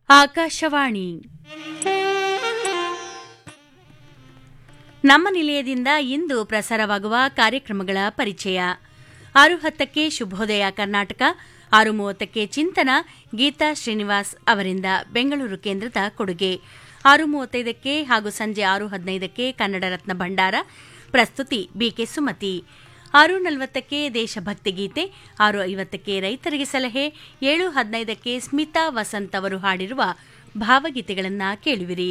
ಆಕಾಶವಾಣಿ ನಮ್ಮ ನಿಲಯದಿಂದ ಇಂದು ಪ್ರಸಾರವಾಗುವ ಕಾರ್ಯಕ್ರಮಗಳ ಪರಿಚಯ ಆರು ಹತ್ತಕ್ಕೆ ಶುಭೋದಯ ಕರ್ನಾಟಕ ಆರು ಮೂವತ್ತಕ್ಕೆ ಚಿಂತನ ಗೀತಾ ಶ್ರೀನಿವಾಸ್ ಅವರಿಂದ ಬೆಂಗಳೂರು ಕೇಂದ್ರದ ಕೊಡುಗೆ ಆರು ಮೂವತ್ತೈದಕ್ಕೆ ಹಾಗೂ ಸಂಜೆ ಆರು ಹದಿನೈದಕ್ಕೆ ಕನ್ನಡ ರತ್ನ ಭಂಡಾರ ಪ್ರಸ್ತುತಿ ಬಿಕೆ ಸುಮತಿ ಆರು ನಲವತ್ತಕ್ಕೆ ದೇಶಭಕ್ತಿ ಗೀತೆ ಆರು ಐವತ್ತಕ್ಕೆ ರೈತರಿಗೆ ಸಲಹೆ ಏಳು ಹದಿನೈದಕ್ಕೆ ಸ್ಮಿತಾ ವಸಂತ್ ಅವರು ಹಾಡಿರುವ ಭಾವಗೀತೆಗಳನ್ನು ಕೇಳುವಿರಿ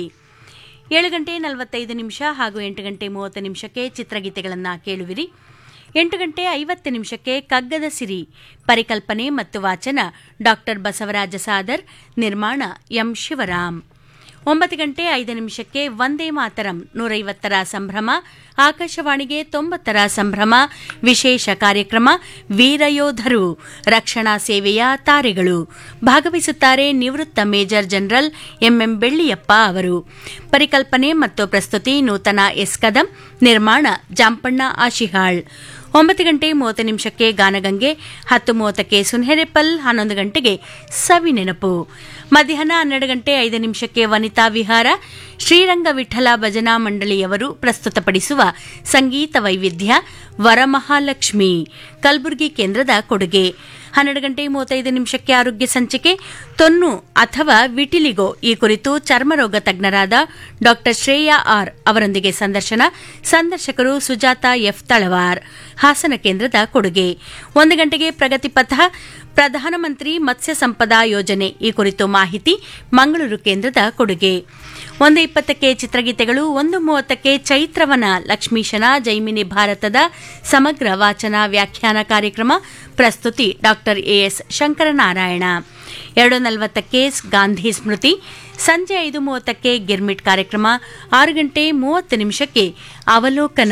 ಏಳು ಗಂಟೆ ನಲವತ್ತೈದು ನಿಮಿಷ ಹಾಗೂ ಎಂಟು ಗಂಟೆ ಮೂವತ್ತು ನಿಮಿಷಕ್ಕೆ ಚಿತ್ರಗೀತೆಗಳನ್ನು ಕೇಳುವಿರಿ ಎಂಟು ಗಂಟೆ ಐವತ್ತು ನಿಮಿಷಕ್ಕೆ ಕಗ್ಗದ ಸಿರಿ ಪರಿಕಲ್ಪನೆ ಮತ್ತು ವಾಚನ ಡಾಕ್ಟರ್ ಬಸವರಾಜ ಸಾದರ್ ನಿರ್ಮಾಣ ಎಂ ಶಿವರಾಮ್ ಒಂಬತ್ತು ಗಂಟೆ ಐದು ನಿಮಿಷಕ್ಕೆ ವಂದೇ ಮಾತರಂ ನೂರೈವತ್ತರ ಸಂಭ್ರಮ ಆಕಾಶವಾಣಿಗೆ ತೊಂಬತ್ತರ ಸಂಭ್ರಮ ವಿಶೇಷ ಕಾರ್ಯಕ್ರಮ ವೀರಯೋಧರು ರಕ್ಷಣಾ ಸೇವೆಯ ತಾರೆಗಳು ಭಾಗವಹಿಸುತ್ತಾರೆ ನಿವೃತ್ತ ಮೇಜರ್ ಜನರಲ್ ಎಂಎಂ ಬೆಳ್ಳಿಯಪ್ಪ ಅವರು ಪರಿಕಲ್ಪನೆ ಮತ್ತು ಪ್ರಸ್ತುತಿ ನೂತನ ಎಸ್ ಕದಂ ನಿರ್ಮಾಣ ಜಾಂಪಣ್ಣ ಆಶಿಹಾಳ್ ಒಂಬತ್ತು ಗಂಟೆ ಮೂವತ್ತು ನಿಮಿಷಕ್ಕೆ ಗಾನಗಂಗೆ ಹತ್ತು ಮೂವತ್ತಕ್ಕೆ ಸುನ್ಹೆರೆಪಲ್ ಹನ್ನೊಂದು ಗಂಟೆಗೆ ಸವಿ ನೆನಪು ಮಧ್ಯಾಹ್ನ ಹನ್ನೆರಡು ಗಂಟೆ ಐದು ನಿಮಿಷಕ್ಕೆ ವನಿತಾ ವಿಹಾರ ಶ್ರೀರಂಗ ವಿಠಲ ಭಜನಾ ಮಂಡಳಿಯವರು ಪ್ರಸ್ತುತಪಡಿಸುವ ಸಂಗೀತ ವೈವಿಧ್ಯ ವರಮಹಾಲಕ್ಷ್ಮಿ ಕಲಬುರಗಿ ಕೇಂದ್ರದ ಕೊಡುಗೆ ಹನ್ನೆರಡು ಗಂಟೆ ಮೂವತ್ತೈದು ನಿಮಿಷಕ್ಕೆ ಆರೋಗ್ಯ ಸಂಚಿಕೆ ತೊನ್ನು ಅಥವಾ ವಿಟಿಲಿಗೋ ಈ ಕುರಿತು ಚರ್ಮರೋಗ ತಜ್ಞರಾದ ಡಾ ಶ್ರೇಯಾ ಆರ್ ಅವರೊಂದಿಗೆ ಸಂದರ್ಶನ ಸಂದರ್ಶಕರು ಸುಜಾತ ಎಫ್ ತಳವಾರ್ ಹಾಸನ ಕೇಂದ್ರದ ಕೊಡುಗೆ ಒಂದು ಗಂಟೆಗೆ ಪ್ರಗತಿ ಪಥ ಪ್ರಧಾನಮಂತ್ರಿ ಮತ್ಸ್ಯ ಸಂಪದಾ ಯೋಜನೆ ಈ ಕುರಿತು ಮಾಹಿತಿ ಮಂಗಳೂರು ಕೇಂದ್ರದ ಕೊಡುಗೆ ಒಂದು ಇಪ್ಪತ್ತಕ್ಕೆ ಚಿತ್ರಗೀತೆಗಳು ಒಂದು ಮೂವತ್ತಕ್ಕೆ ಚೈತ್ರವನ ಲಕ್ಷ್ಮೀಶನ ಜೈಮಿನಿ ಭಾರತದ ಸಮಗ್ರ ವಾಚನ ವ್ಯಾಖ್ಯಾನ ಕಾರ್ಯಕ್ರಮ ಪ್ರಸ್ತುತಿ ಡಾಕ್ಟರ್ ಎಎಸ್ ಶಂಕರನಾರಾಯಣ ಎರಡು ನಲವತ್ತಕ್ಕೆ ಗಾಂಧಿ ಸ್ಮೃತಿ ಸಂಜೆ ಐದು ಮೂವತ್ತಕ್ಕೆ ಗಿರ್ಮಿಟ್ ಕಾರ್ಯಕ್ರಮ ಆರು ಗಂಟೆ ಮೂವತ್ತು ನಿಮಿಷಕ್ಕೆ ಅವಲೋಕನ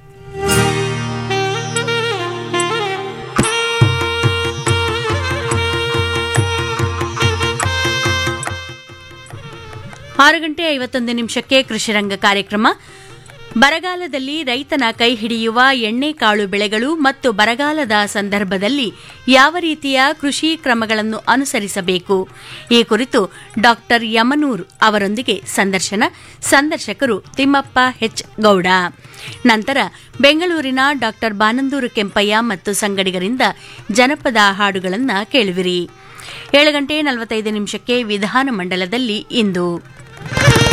ಆರು ಗಂಟೆ ಐವತ್ತೊಂದು ನಿಮಿಷಕ್ಕೆ ಕೃಷಿರಂಗ ಕಾರ್ಯಕ್ರಮ ಬರಗಾಲದಲ್ಲಿ ರೈತನ ಕೈ ಹಿಡಿಯುವ ಎಣ್ಣೆಕಾಳು ಬೆಳೆಗಳು ಮತ್ತು ಬರಗಾಲದ ಸಂದರ್ಭದಲ್ಲಿ ಯಾವ ರೀತಿಯ ಕೃಷಿ ಕ್ರಮಗಳನ್ನು ಅನುಸರಿಸಬೇಕು ಈ ಕುರಿತು ಡಾಕ್ಟರ್ ಯಮನೂರ್ ಅವರೊಂದಿಗೆ ಸಂದರ್ಶನ ಸಂದರ್ಶಕರು ತಿಮ್ಮಪ್ಪ ಎಚ್ ಗೌಡ ನಂತರ ಬೆಂಗಳೂರಿನ ಡಾಕ್ಟರ್ ಬಾನಂದೂರು ಕೆಂಪಯ್ಯ ಮತ್ತು ಸಂಗಡಿಗರಿಂದ ಜನಪದ ಹಾಡುಗಳನ್ನು ಕೇಳುವಿರಿ ಏಳು ಗಂಟೆ ನಲವತ್ತೈದು ನಿಮಿಷಕ್ಕೆ ವಿಧಾನಮಂಡಲದಲ್ಲಿ ಇಂದು